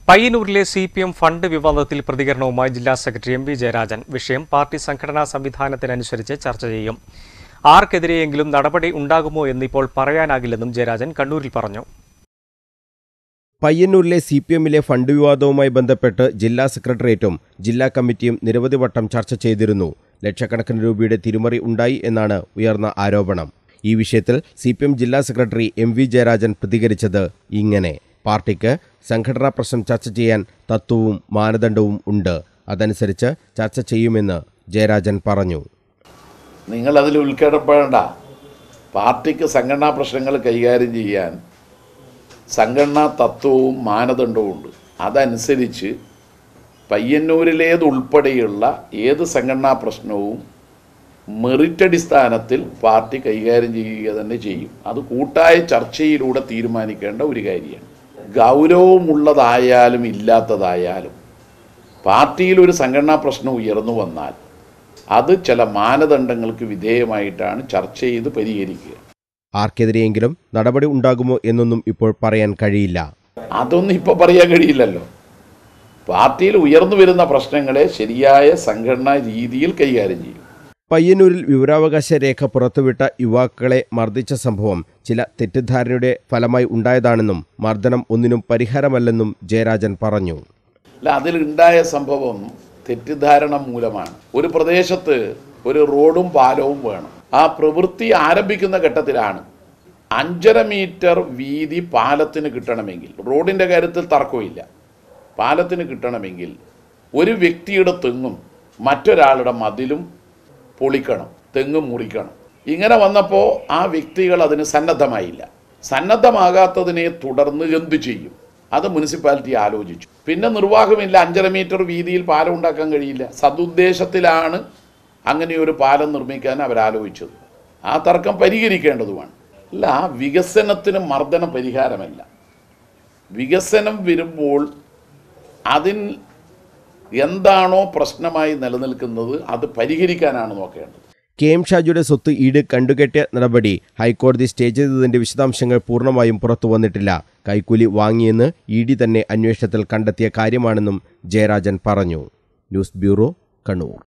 പയ്യന്നൂരിലെ C P M fund വിവാദത്തിൽ പ്രതികരണവുമായി ജില്ലാ സെക്രട്ടറി എം വി ജയരാജൻ വിഷയം പാർട്ടി സംഘടനാ സംവിധാനത്തിനനുസരിച്ച് ചർച്ച ചെയ്യും ആർക്കെതിരെയെങ്കിലും നടപടി ഉണ്ടാകുമോ എന്നിപ്പോൾ പറയാനാകില്ലെന്നും ജയരാജൻ കണ്ണൂരിൽ പറഞ്ഞു പയ്യന്നൂരിലെ സി പി എമ്മിലെ ഫണ്ട് വിവാദവുമായി ബന്ധപ്പെട്ട് ജില്ലാ സെക്രട്ടേറിയറ്റും ജില്ലാ കമ്മിറ്റിയും നിരവധി വട്ടം ചർച്ച ചെയ്തിരുന്നു ലക്ഷക്കണക്കിന് രൂപയുടെ തിരിമറി ഉണ്ടായി എന്നാണ് ഉയർന്ന ആരോപണം ഈ വിഷയത്തിൽ സി പി എം ജില്ലാ സെക്രട്ടറി എം വി ജയരാജൻ പ്രതികരിച്ചത് ഇങ്ങനെ പാർട്ടിക്ക് സംഘടനാ പ്രശ്നം ചർച്ച ചെയ്യാൻ തത്വവും മാനദണ്ഡവും ഉണ്ട് അതനുസരിച്ച് ചർച്ച ചെയ്യുമെന്ന് ജയരാജൻ പറഞ്ഞു നിങ്ങൾ അതിൽ ഉൾക്കേടപ്പെടേണ്ട പാർട്ടിക്ക് സംഘടനാ പ്രശ്നങ്ങൾ കൈകാര്യം ചെയ്യാൻ സംഘടനാ തത്വവും മാനദണ്ഡവും ഉണ്ട് അതനുസരിച്ച് പയ്യന്നൂരിലേതുൾപ്പെടെയുള്ള ഏത് സംഘടനാ പ്രശ്നവും മെറിറ്റ് അടിസ്ഥാനത്തിൽ പാർട്ടി കൈകാര്യം ചെയ്യുക തന്നെ ചെയ്യും അത് കൂട്ടായ ചർച്ചയിലൂടെ തീരുമാനിക്കേണ്ട ഒരു കാര്യമാണ് ഗൗരവമുള്ളതായാലും ഇല്ലാത്തതായാലും പാർട്ടിയിൽ ഒരു സംഘടനാ പ്രശ്നം ഉയർന്നു വന്നാൽ അത് ചില മാനദണ്ഡങ്ങൾക്ക് വിധേയമായിട്ടാണ് ചർച്ച ചെയ്ത് പരിഹരിക്കുക ആർക്കെതിരെയെങ്കിലും നടപടി ഉണ്ടാകുമോ എന്നൊന്നും ഇപ്പോൾ പറയാൻ കഴിയില്ല അതൊന്നും ഇപ്പോൾ പറയാൻ കഴിയില്ലല്ലോ പാർട്ടിയിൽ ഉയർന്നു വരുന്ന പ്രശ്നങ്ങളെ ശരിയായ സംഘടനാ രീതിയിൽ കൈകാര്യം ചെയ്യും പയ്യന്നൂരിൽ വിവരാവകാശ രേഖ പുറത്തുവിട്ട യുവാക്കളെ മർദ്ദിച്ച സംഭവം ചില തെറ്റിദ്ധാരണയുടെ ഫലമായി ഉണ്ടായതാണെന്നും മർദ്ദനം ഒന്നിനും പരിഹാരമല്ലെന്നും ജയരാജൻ പറഞ്ഞു അല്ല അതിലുണ്ടായ സംഭവം തെറ്റിദ്ധാരണ മൂലമാണ് ഒരു പ്രദേശത്ത് ഒരു റോഡും പാലവും വേണം ആ പ്രവൃത്തി ആരംഭിക്കുന്ന ഘട്ടത്തിലാണ് അഞ്ചര മീറ്റർ വീതി പാലത്തിന് കിട്ടണമെങ്കിൽ റോഡിൻ്റെ കാര്യത്തിൽ തർക്കമില്ല പാലത്തിന് കിട്ടണമെങ്കിൽ ഒരു വ്യക്തിയുടെ തെങ്ങും മറ്റൊരാളുടെ മതിലും പൊളിക്കണം തെങ്ങും മുറിക്കണം ഇങ്ങനെ വന്നപ്പോൾ ആ വ്യക്തികൾ അതിന് സന്നദ്ധമായില്ല സന്നദ്ധമാകാത്തതിനെ തുടർന്ന് എന്തു ചെയ്യും അത് മുനിസിപ്പാലിറ്റി ആലോചിച്ചു പിന്നെ നിർവാഹമില്ല അഞ്ചര മീറ്റർ വീതിയിൽ പാലം ഉണ്ടാക്കാൻ കഴിയില്ല സതുദ്ദേശത്തിലാണ് അങ്ങനെ ഒരു പാലം നിർമ്മിക്കാൻ അവരാലോചിച്ചത് ആ തർക്കം പരിഹരിക്കേണ്ടതുമാണ് അല്ല ആ വികസനത്തിന് മർദ്ദന പരിഹാരമല്ല വികസനം വരുമ്പോൾ അതിൽ എന്താണോ പ്രശ്നമായി നിലനിൽക്കുന്നത് അത് പരിഹരിക്കാനാണ് നോക്കേണ്ടത് കെ എം ഷാജിയുടെ സ്വത്ത് ഈട് കണ്ടുകെട്ടിയ നടപടി ഹൈക്കോടതി സ്റ്റേ ചെയ്തതിന്റെ വിശദാംശങ്ങൾ പൂർണ്ണമായും പുറത്തു വന്നിട്ടില്ല കൈക്കൂലി വാങ്ങിയെന്ന് ഇ ഡി തന്നെ അന്വേഷണത്തിൽ കണ്ടെത്തിയ കാര്യമാണെന്നും ജയരാജൻ പറഞ്ഞു ന്യൂസ് ബ്യൂറോ കണ്ണൂർ